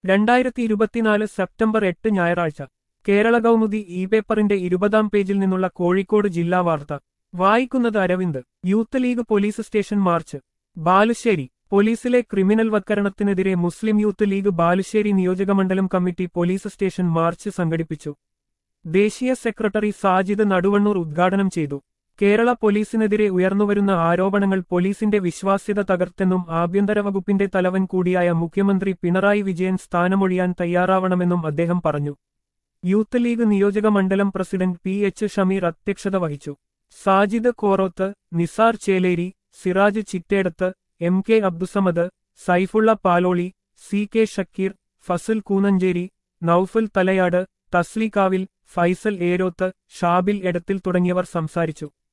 രണ്ടായിരത്തി ഇരുപത്തിനാല് സെപ്റ്റംബർ എട്ട് ഞായറാഴ്ച കേരള കൗമുദി ഇ പേപ്പറിന്റെ ഇരുപതാം പേജിൽ നിന്നുള്ള കോഴിക്കോട് ജില്ലാ വാർത്ത വായിക്കുന്നത് Aravind youth league police station march Balussery പോലീസിലെ ക്രിമിനൽ വത്കരണത്തിനെതിരെ മുസ്ലിം യൂത്ത് ലീഗ് ബാലുശ്ശേരി നിയോജകമണ്ഡലം കമ്മിറ്റി പോലീസ് സ്റ്റേഷൻ മാർച്ച് സംഘടിപ്പിച്ചു ദേശീയ സെക്രട്ടറി സാജിദ് നടുവണ്ണൂർ ഉദ്ഘാടനം ചെയ്തു കേരള പോലീസിനെതിരെ ഉയർന്നുവരുന്ന ആരോപണങ്ങൾ പോലീസിന്റെ വിശ്വാസ്യത തകർത്തെന്നും ആഭ്യന്തര വകുപ്പിന്റെ തലവൻ കൂടിയായ മുഖ്യമന്ത്രി പിണറായി വിജയൻ സ്ഥാനമൊഴിയാൻ തയ്യാറാവണമെന്നും അദ്ദേഹം പറഞ്ഞു യൂത്ത് ലീഗ് നിയോജക മണ്ഡലം പ്രസിഡന്റ് പി എച്ച് ഷമീർ അധ്യക്ഷത വഹിച്ചു Sajid Koroth Nisar Cheleri Siraj Chittedath M K Abdussamad Saifulla Paloli C K Shakeer Fasal Koonancheri Noufal Thalayad തസ്ലികാവിൽ ഫൈസൽ ഏരോത്ത് ഷാബിൽ എടത്തിൽ തുടങ്ങിയവർ സംസാരിച്ചു